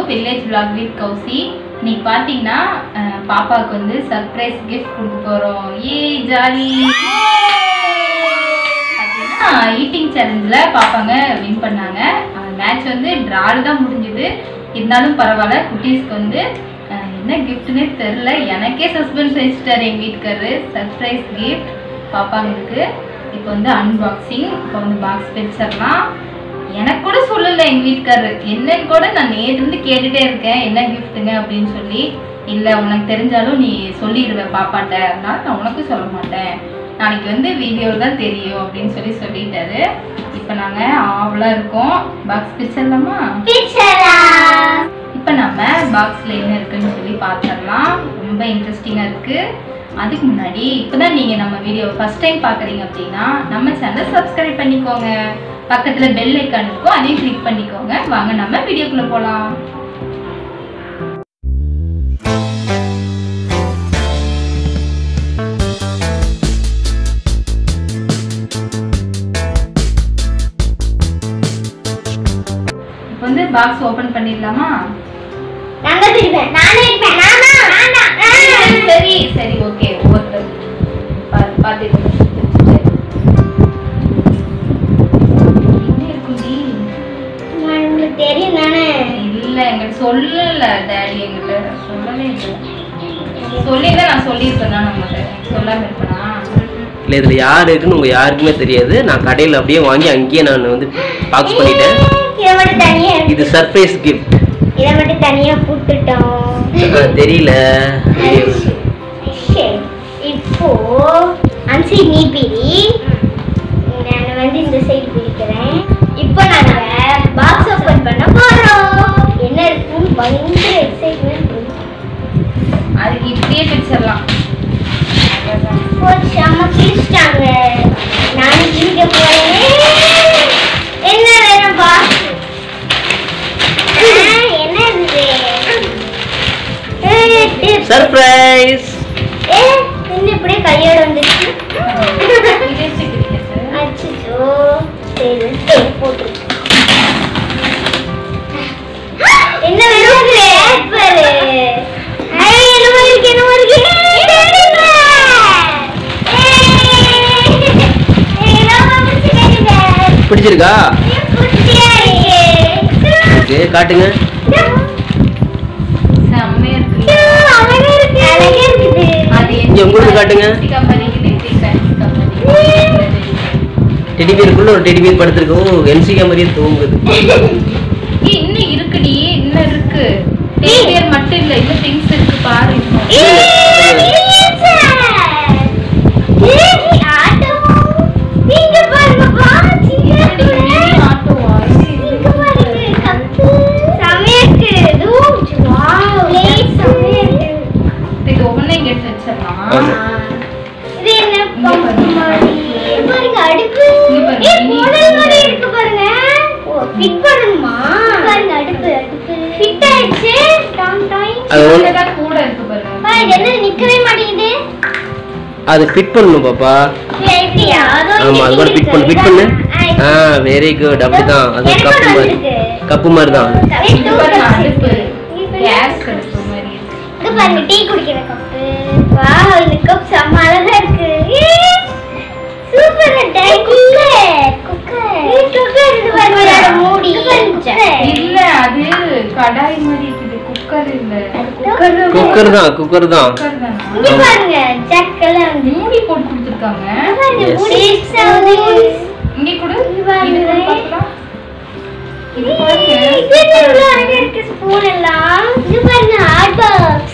Village vlog with Kousi இன்னைக்கு பார்த்தீங்கன்னா அஹ், பாப்பாவுக்கு வந்து சர்ப்ரைஸ் கிஃப்ட் கொடுக்க போகிறோம் ஏ ஜாலி பார்த்தீங்கன்னா ஈட்டிங் சேலஞ்சில் பாப்பாங்க வின் பண்ணாங்க மேட்ச் வந்து ட்ரால் தான் முடிஞ்சுது இருந்தாலும் பரவாயில்ல குட்டீஸ்க்கு வந்து அஹ், என்ன கிஃப்ட்னே தெரில எனக்கே சஸ்பென்ஸ் வச்சுட்டாரு எங்கள் வீட்டுக்காரரு சர்ப்ரைஸ் கிஃப்ட் பாப்பாங்களுக்கு இப்போ வந்து அன்பாக்சிங் இப்போ வந்து பாக்ஸ் பிரிச்சிடலாம் எனக்கு கூட சொல்லல எங்க வீட்டுக்காரரு என்னன்னு கூட நான் நேற்று இருந்து கேட்டுட்டே இருக்கேன் என்ன கிஃப்ட்டுங்க அப்படின்னு சொல்லி இல்லை உனக்கு தெரிஞ்சாலும் நீ சொல்லிடுவ பாப்பாட்ட அதனால நான் உனக்கும் சொல்ல மாட்டேன் நாளைக்கு வந்து வீடியோவில் தான் தெரியும் அப்படின்னு சொல்லி சொல்லிட்டாரு இப்போ நாங்கள் ஆவலாக இருக்கோம் பாக்ஸ் பிரிச்சிடலாமா இப்போ நம்ம பாக்ஸில் என்ன இருக்குன்னு சொல்லி பார்த்துடலாம் ரொம்ப இன்ட்ரெஸ்டிங்காக இருக்குது அதுக்கு முன்னாடி இப்போ தான் நீங்கள் நம்ம வீடியோ ஃபஸ்ட் டைம் பார்க்குறீங்க அப்படின்னா நம்ம சேனலை சப்ஸ்கிரைப் பண்ணிக்கோங்க பக்கத்தில் பெல் ஐக்கான் இருக்கும் அதையும் கிளிக் பண்ணிக்கோங்க வாங்க நம்ம வீடியோக்குள்ளே போகலாம் இப்போ வந்து பாக்ஸ் ஓப்பன் பண்ணிடலாமா சரி சரி ஓகே ஒவ்வொருத்தர் பா- பார்த்துக்கோங்க என்ன இருக்குடி தெரியும் தானே இல்ல எங்கிட்ட சொல்லல டாடி எங்கிட்ட சொல்லவே இல்லை சொல்லிதான் நான் சொல்லியிருப்பேன் நான் நம்மகிட்ட சொல்லாம இருப்பேனா இல்லை இதில் யார் இருக்குன்னு உங்கள் யாருக்குமே தெரியாது நான் கடையில் அப்படியே வாங்கி அங்கேயே நான் வந்து பாக்ஸ் பண்ணிட்டேன் இதை மட்டும் தனியா இது சர்ப்ரைஸ் கிஃப்ட் இதை மட்டும் தனியா போட்டுட்டோம் தெரியல சரி, இப்போ அன்சி நீ பிரி நான் வந்து இந்த சைடு பிரிக்கிறேன் இப்போ நாங்க பாக்ஸ் ஓபன் பண்ண போறோம் என்ன இருக்குன்னு பயங்கர எக்ஸைட்மெண்ட் அதுக்கு இப்படியே பிரிச்சிடலாம் போச்சு அம்மா பிரிச்சிட்டாங்க நான் பிரிக்க போறேன் என்ன வேணும் பாக்ஸ் என்ன இது சர்ப்ரைஸ் ஏ என்ன இப்படியே கையோட வந்துச்சு இதே வச்சுக்கிறீங்க சார் அச்சோ சரி சரி போட்டு என்ன வேணும் பேப்பர் ஐ என்ன இருக்கு என்ன இருக்கு பிடிச்சிருக்கா ஓகே காட்டுங்க செம்மையா இருக்கு அது இங்க உங்களுக்கு காட்டுங்க. கம்பெனி இது கம்பெனி டெடி பேருக்குள்ள ஒரு டெடி பேர் படுத்திருக்கு ஓ என்சிகா மாதிரியே தூங்குது ஏய், இன்னும் இருக்குடி இன்னும் இருக்கு பேர் மட்டும் இல்ல இன்னும் திங்ஸ் இருக்கு பாரு இன்னும். என்னடி, mini ஆட்டோவா? இது இங்க பாருங்க, கப்பு. செமையா இருக்கு. இதுவும் wow, plate செமையா இருக்கு. இது ஒவ்வொன்றையும் இங்க எடுத்து வச்சிடலாம் ஆமா. இது என்ன இங்க பம்பு பாருங்க. மாதிரி? இங்க பாருங்க, அடுப்பு. இங்க பாருங்க, ஏய், mini model மாதிரி இது. இருக்கு பாருங்க. ஓ, fit பண்ணணுமா? இங்க பாருங்க, அடுப்பு, அடுப்பு. Fit ஆயிடுச்சு. டாங், டாங். அது ஒன்று சின்னதா கூட இருக்கு பாருங்க பா, இது என்ன நிக்கவே மாட்டேங்குது அது ஃபிட் பண்ணணும் பாப்பா ஏய், இப்படியா? அதோ ஆமா அது கூட ஃபிட் பண்ணு ஃபிட் பண்ணு ஆ வெரி குட் அப்படிதான் அது எனக்கு கப்பு மாதிரி வந்திருக்கு. கப்பு மாதிரி தான் இது பாருங்க அடுப்பு இங்க கேஸ் அடுப்பு மாதிரி இருக்கு இங்க பாருங்க டீ குடிக்கிற கப்பு வாவ் இந்த கப் செம்ம அழகா இருக்கு சூப்பர் டை குக்கர் குக்கர் குக்கர் இது பாருங்க அதோட மூடி இல்ல அது கடாய் மாதிரி இருக்குது குக்கர் இல்ல குக்கர் குக்கர் தான் குக்கர் தான் குக்கர் தானா இங்க பாருங்க ஜக் எல்லாம் வந்து மூடி போட்டு கொடுத்துருக்காங்க இங்க பாருங்க Yes. மூடி மிக்ஸ் ஆகுது இங்க கூட இங்க பாருங்க. இது கூட பார்க்கலாம். இது ஏய், பாருங்க இது என்ன இவ்வளவு அழகா இருக்கு ஸ்பூன் எல்லாம் இது பாருங்க ஹாட் பாக்ஸ்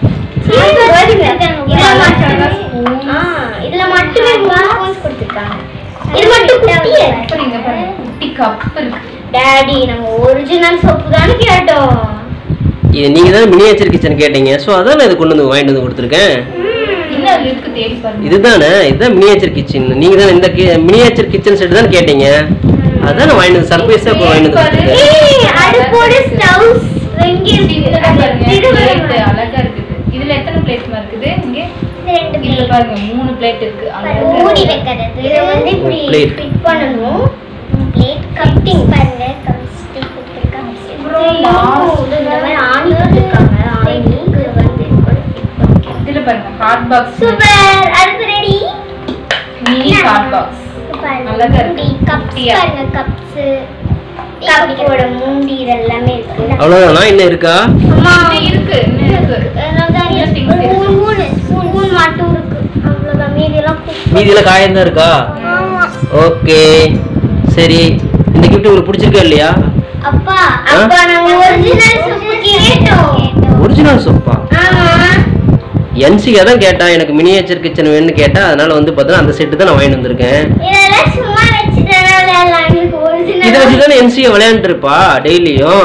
இதுல மட்டுமே ஆ, இதுல மட்டுமே மூணு ஸ்பூன்ஸ் கொடுத்துருக்காங்க இது மட்டும் குட்டியா இருக்கு. அப்புறம் இங்க பாருங்க குட்டி கப் இருக்கு டாடி நம்ம ஒரிஜினல் சோப்பு தானே கேட்டோம் இது நீங்க தான் மினியேச்சர் கிச்சன் கேட்டீங்க ஸோ அதான் நான் இது கொண்டு வந்து வாங்கிட்டு வந்து கொடுத்துருக்கேன் இன்னும் அதுல இருக்கு தேடி பாருங்க இதுதானே இதுதான் மினியேச்சர் கிச்சன் நீங்க தான் இந்த மினியேச்சர் கிச்சன் செட் தான் கேட்டீங்க அதான் நான் வாங்கிட்டு வந்து சர்ப்ரைஸா இப்போ வாங்கிட்டு வந்து கொடுத்துருக்கேன் ஏய், அடுப்போட ஸ்டவ்ஸ் எங்க சின்னதா பாருங்க இருக்கு plate அழகா இருக்குது இதுல எத்தனை பிளேட்மா இருக்குது இங்க ரெண்டு இதுல plate. பாருங்க மூணு பிளேட் இருக்கு அழகா மூடி இருக்கு. வைக்கிறது இதை வந்து இப்படி Plate. ஃபிட் பண்ணணும் பிளேட் கட்டிங் பாருங்க கப்ஸ்டிக் கொடுத்துருக்காங்க இந்த மாதிரி ஆணி கொடுத்துருக்காங்க ஆணி இது வந்து இதுல பாருங்க ஹாட் பாக்ஸ் சூப்பர் அடுத்து ரெடி மினி ஹாட் பாக்ஸ் அழகா இருக்கு. கப்ஸ் குட்டியா. பாருங்க கப்ஸ் கப்போட மூடி இதெல்லாமே இருக்கு அவ்வளவுதானா இன்னும் இருக்கா அம்மா இன்னும் இருக்கு இன்னும் இருக்கு அவ்வளவுதான் இன்னும் things ஒரு இருக்கு. மூணு ஸ்பூன் மட்டும் இருக்கு அவ்வளவுதான் மீதியெல்லாம் குப்பை. மீதியில காயம் தான் இருக்கா ஆமா ஓகே சரி இந்த கிஃப்ட் உங்களுக்கு பிடிச்சிருக்கா இல்லையா அப்பா அப்பா நாங்க ஒரிஜினல் சூப்பு கேட்டோம் ஒரிஜினல் சோப்பா ஆமா என்சிகா தான் கேட்டா எனக்கு மினியேச்சர் கிச்சன் வேணும்னு கேட்டா அதனால வந்து பார்த்தா அந்த செட்டு தான் நான் வாங்கிட்டு வந்திருக்கேன் இதெல்லாம் சும்மா வச்சுட்டனால எங்களுக்கு இதை வச்சு ஒரிஜினல் தானே என்சிகா விளையாண்டுருப்பா டெய்லியும்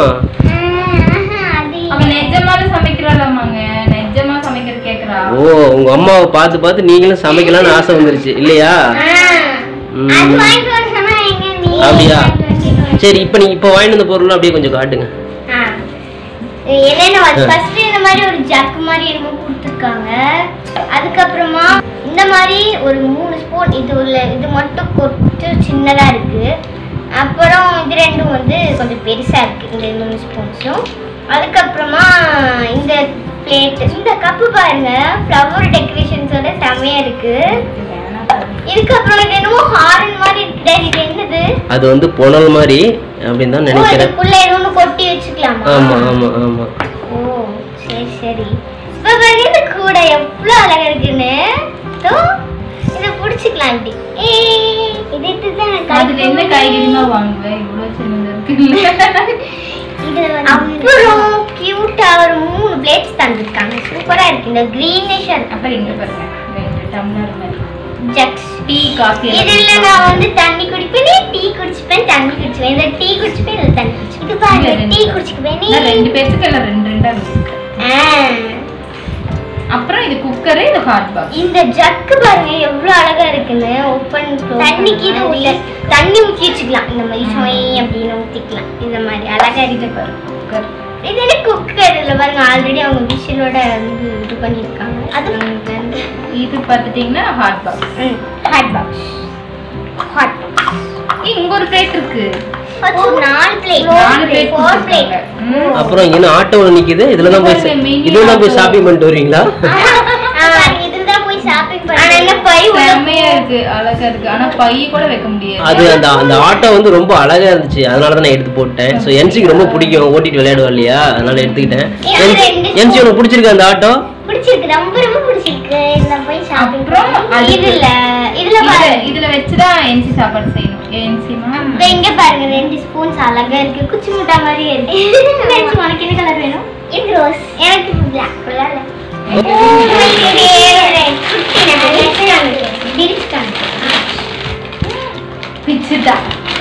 அவ நிஜமாவே சமைக்கிறாளாமாங்க நிஜமா சமைக்கிறது கேக்குறா ஓ உங்க அம்மாவை பார்த்து பார்த்து நீங்களும் சமைக்கலாம்னு ஆசை வந்துருச்சு இல்லையா ம். அது வாங்கிட்டு வர சொன்னா எங்க நீ அப்படியா? வாங்கிட்டு வந்து சரி இப்போ நீங்க இப்போ வாங்கிட்டு வந்த பொருள் அப்படியே கொஞ்சம் காட்டுங்க ஆ. என்னென்ன ஃபர்ஸ்ட் இந்த மாதிரி ஒரு ஜக் மாதிரி என்னமோ கொடுத்துருக்காங்க அதுக்கப்புறமா இந்த மாதிரி ஒரு மூணு ஸ்பூன் இது உள்ள இது மட்டும் கொஞ்சம் சின்னதா இருக்கு அப்புறம் இது ரெண்டும் வந்து கொஞ்சம் பெருசா இருக்கு இந்த மூணு ஸ்பூன்ஸும் அதுக்கப்புறமா இந்த பிளேட் இந்த கப்பு பாருங்க ஃப்ளவர் டெக்கரேஷன்ஸோட செமையா இருக்கு இதுக்கப்புறம் இது என்னமோ ஹாரன் மாதிரி இருக்குடா இது என்னது அது வந்து புனல் மாதிரி அப்படின்னு தான் ஓ, நினைக்கிறேன் இதுக்குள்ள ஏதோ கொட்டி வச்சுக்கலாமா ஆமா ஆமா ஆமா ஓ சரி சரி இப்ப பாருங்க இந்த கூடை எவ்வளவு அழகா இருக்குன்னு தோ, இதை புடிச்சுக்கலாம் இப்படி ஏய், இது எடுத்துதான் எனக்கு அதுல என்ன காய்கறிமா வாங்குவேன் இவ்வளவு சின்னதா இருக்கு அப்புறம் கியூட்டா ஒரு மூணு பிளேட்ஸ் தந்துருக்காங்க சூப்பரா இருக்கு இந்த கிரீனிஷ் அப்புறம் இங்க பாருங்க ரெண்டு டம்ளர் மாதிரி ஜக்ஸ் டீ காஃபி இதுல நான் வந்து தண்ணி குடிப்பேன் டீ குடிச்சுப்பேன் தண்ணி குடிச்சுப்பேன் இந்த டீ குடிச்சுப்பேன் இல்ல தண்ணி குடிச்சுப்பேன் இது பாருங்க டீ குடிச்சுக்குவேன் நீ ரெண்டு பேர்த்துக்கு எல்லாம் ரெண்டு ரெண்டா இருக்கு ஆ. அப்புறம் இது குக்கரு இது ஹாட் பாக்ஸ் இந்த ஜக்கு பாருங்க எவ்வளவு அழகா இருக்குன்னு ஓபன் தண்ணிக்கு இது உள்ள தண்ணி ஊத்தி வச்சுக்கலாம் இந்த மாதிரி சொய் அப்படின்னு ஊத்திக்கலாம் இந்த மாதிரி அழகா இருக்கு பாரு குக்கர் இது என்ன குக்கர் இதுல பாருங்க ஆல்ரெடி அவங்க விஷலோட வந்து இது பண்ணிருக்காங்க அது வந்து இது பார்த்துட்டீங்கன்னா hot box hot box hot இங்க ஒரு பிளேட் இருக்கு நாலு பிளேட் நாலு பிளேட் ஃபோர் பிளேட் அப்புறம் இங்க ஆட்டோவில் நிக்குது இதுல தான் போய் இந்த mini இதுல தான் போய் auto. ஷாப்பிங் பண்ணிட்டு வருவீங்களா இதுல தான் போய் ஷாப்பிங் பண்ண ஆனா என்ன பை உள்ள செம்மையா இருக்கு அழகா இருக்கு ஆனா பை கூட வைக்க முடியாது அது அந்த அந்த ஆட்டோ வந்து ரொம்ப அழகா இருந்துச்சு அதனால தான் நான் எடுத்து போட்டேன் ஸோ என்சிக்கு ரொம்ப பிடிக்கும் ஓட்டிட்டு விளையாடுவா இல்லையா அதனால எடுத்துக்கிட்டேன் எனக்கு ரெண்டு என்சி உனக்கு பிடிச்சிருக்கா அந்த ஆட்டோ பிடிச்சிருக்கு ரொம்ப ரொம்ப பிடிச்சிருக்கு இதுல போய் ஷாப்பிங் அப்புறம் அது- இதுல இதுல இதுல பாருங்க இதுல வச்சுதான் என்சி சாப்பாடு செய்யணும் என்சிமா இப்ப இங்க பாருங்க ரெண்டு ஸ்பூன்ஸ் அழகா இருக்கு குச்சி முட்டா மாதிரி இருக்கு நினைச்சு உனக்கு என்ன கலர் வேணும் இது ரோஸ் எனக்கு பிளாக் கலர் பிச்சுட்டா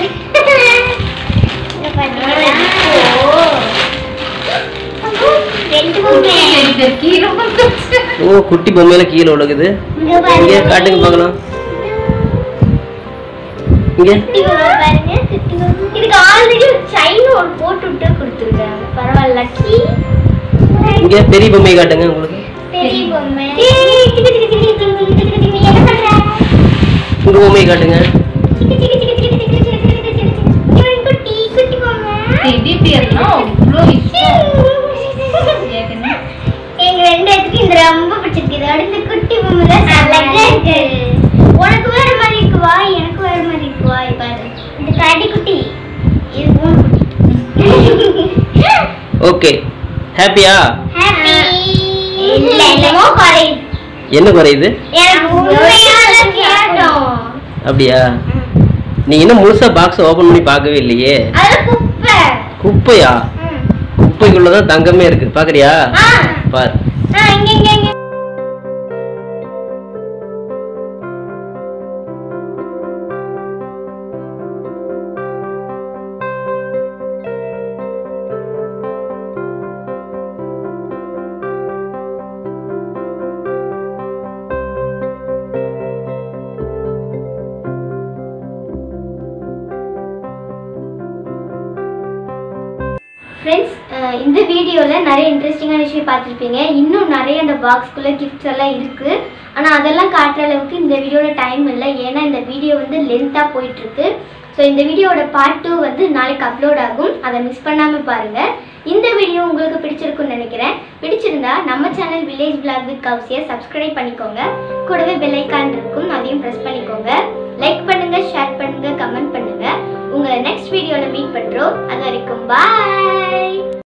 ரெண்டு பொம்மை இது கீழே வந்துருச்சு. ஓ குட்டி பொம்மையில கீழே விழுகுது இங்க இங்க பாருங்க காட்டுங்க பார்க்கலாம் இங்க குட்டி பொம்மை பாருங்க குட்டி பொம்மை இதுக்கு ஆல்ரெடி ஒரு சைன் ஒரு போட்டு விட்டு கொடுத்துருக்காங்க பரவாயில்ல லக்கி இங்க பெரிய பொம்மையை காட்டுங்க உங்களுக்கு பெரிய பொம்மை என்ன பண்ற உங்க பொம்மையை காட்டுங்க குட்டி குட்டி பொம்மை டெடி பியர்னா அவ்வளோ இஷ்டம் ஏற்கனவே எங்க ரெண்டு பேத்துக்கு இந்த ரொம்ப பிடிச்சிருக்கு இதோட இந்த குட்டி பொம்மை தான் அழகா இருக்கு உனக்கு வேற மாதிரி இருக்கு வாய் எனக்கு வேற மாதிரி இருக்கு வாய் பாரு இந்த கடி குட்டி இது மூணு குட்டி ஓகே ஹாப்பியா ஹாப்பி இல்ல என்னமோ குறையுது என்ன குறையுது எனக்கு உண்மையான கேட்டோம் அப்படியா நீ இன்னும் முழுசா பாக்ஸ் ஓபன் பண்ணி பார்க்கவே இல்லையே அது குப்பை குப்பையா ம். குப்பைக்குள்ளதான் தங்கமே இருக்கு பாக்குறியா ஆ பார் ஆ இங்க இங்க இங்க ஃப்ரெண்ட்ஸ் அஹ் இந்த வீடியோவில் நிறைய இன்ட்ரெஸ்டிங்கான விஷயம் பார்த்துருப்பீங்க இன்னும் நிறைய அந்த பாக்ஸ்குள்ளே கிஃப்ட்ஸ் எல்லாம் இருக்குது ஆனால் அதெல்லாம் காட்டுற அளவுக்கு இந்த வீடியோவில் டைம் இல்லை ஏன்னா இந்த வீடியோ வந்து லென்த்தாக போயிட்டுருக்கு ஸோ இந்த வீடியோவோட பார்ட் டூ வந்து நாளைக்கு அப்லோட் ஆகும் அதை மிஸ் பண்ணாமல் பாருங்கள் இந்த வீடியோ உங்களுக்கு பிடிச்சிருக்குன்னு நினைக்கிறேன் பிடிச்சிருந்தா நம்ம சேனல் வில்லேஜ் பிளாக் வித் கவுசியை சப்ஸ்கிரைப் பண்ணிக்கோங்க கூடவே பெல் ஐக்கான் இருக்கும் அதையும் ப்ரெஸ் பண்ணிக்கோங்க லைக் பண்ணுங்க ஷேர் பண்ணுங்க கமெண்ட் பண்ணுங்க உங்களை நெக்ஸ்ட் வீடியோவில் மீட் பண்ணுறோம் அது வரைக்கும் பாய்